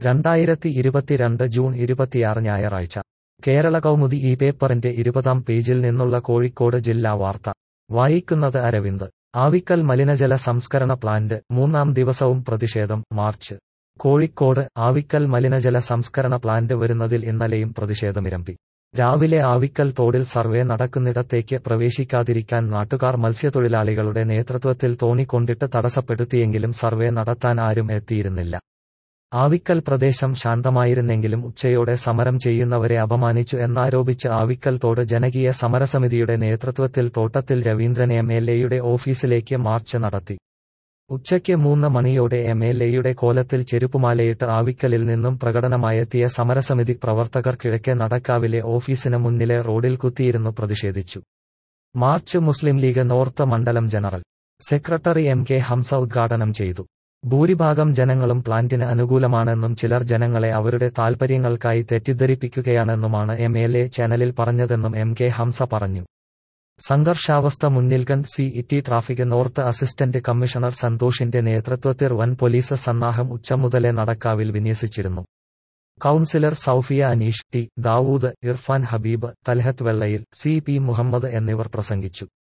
രണ്ടായിരത്തി ഇരുപത്തിരണ്ട് ജൂൺ ഇരുപത്തിയാറ് ഞായറാഴ്ച കേരള കൗമുദി ഈ പേപ്പറിന്റെ ഇരുപതാം പേജിൽ നിന്നുള്ള കോഴിക്കോട് ജില്ലാ വാർത്ത വായിക്കുന്നത് അരവിന്ദ് ആവിക്കൽ മലിനജല സംസ്കരണ പ്ലാന്റ് മൂന്നാം ദിവസവും പ്രതിഷേധം മാർച്ച് കോഴിക്കോട് ആവിക്കൽ മലിനജല സംസ്കരണ പ്ലാന്റ് വരുന്നതിൽ ഇന്നലെയും പ്രതിഷേധമിരമ്പി രാവിലെ ആവിക്കൽ തോടിൽ സർവേ നടക്കുന്നിടത്തേക്ക് പ്രവേശിക്കാതിരിക്കാൻ നാട്ടുകാർ മത്സ്യത്തൊഴിലാളികളുടെ നേതൃത്വത്തിൽ തോണി കൊണ്ടിട്ട് തടസ്സപ്പെടുത്തിയെങ്കിലും സർവേ നടത്താൻ ആരും എത്തിയിരുന്നില്ല ആവിക്കൽ പ്രദേശം ശാന്തമായിരുന്നെങ്കിലും ഉച്ചയോടെ സമരം ചെയ്യുന്നവരെ അപമാനിച്ചു എന്നാരോപിച്ച് ആവിക്കൽ തോട് ജനകീയ സമരസമിതിയുടെ നേതൃത്വത്തിൽ തോട്ടത്തിൽ രവീന്ദ്രൻ എം എൽ എയുടെ ഓഫീസിലേക്ക് മാർച്ച് നടത്തി ഉച്ചയ്ക്ക് മൂന്ന് മണിയോടെ എം എൽ എയുടെ കോലത്തിൽ ചെരുപ്പുമാലയിട്ട് ആവിക്കലിൽ നിന്നും പ്രകടനമായെത്തിയ സമരസമിതി പ്രവർത്തകർ കിഴക്കേ നടക്കാവിലെ ഓഫീസിന് മുന്നിലെ റോഡിൽ കുത്തിയിരുന്നു പ്രതിഷേധിച്ചു മാർച്ച് മുസ്ലിം ലീഗ് നോർത്ത് മണ്ഡലം general secretary M K Hamsa ഉദ്ഘാടനം ചെയ്തു ഭൂരിഭാഗം ജനങ്ങളും പ്ലാന്റിന് അനുകൂലമാണെന്നും ചിലർ ജനങ്ങളെ അവരുടെ താൽപര്യങ്ങൾക്കായി തെറ്റിദ്ധരിപ്പിക്കുകയാണെന്നുമാണ് എം എൽ എ ചാനലിൽ പറഞ്ഞതെന്നും എം കെ ഹംസ പറഞ്ഞു സംഘർഷാവസ്ഥ മുന്നിൽ കണ്ട് city traffic north assistant commissioner സന്തോഷിന്റെ നേതൃത്വത്തിൽ വൻ പോലീസ് സന്നാഹം ഉച്ചമുതലേ നടക്കാവിൽ വിന്യസിച്ചിരുന്നു councillor Saufiya Aneesh T Dawood Irfan Habeeb Thalhath Vellayil C P Muhammad എന്നിവർ പ്രസംഗിച്ചു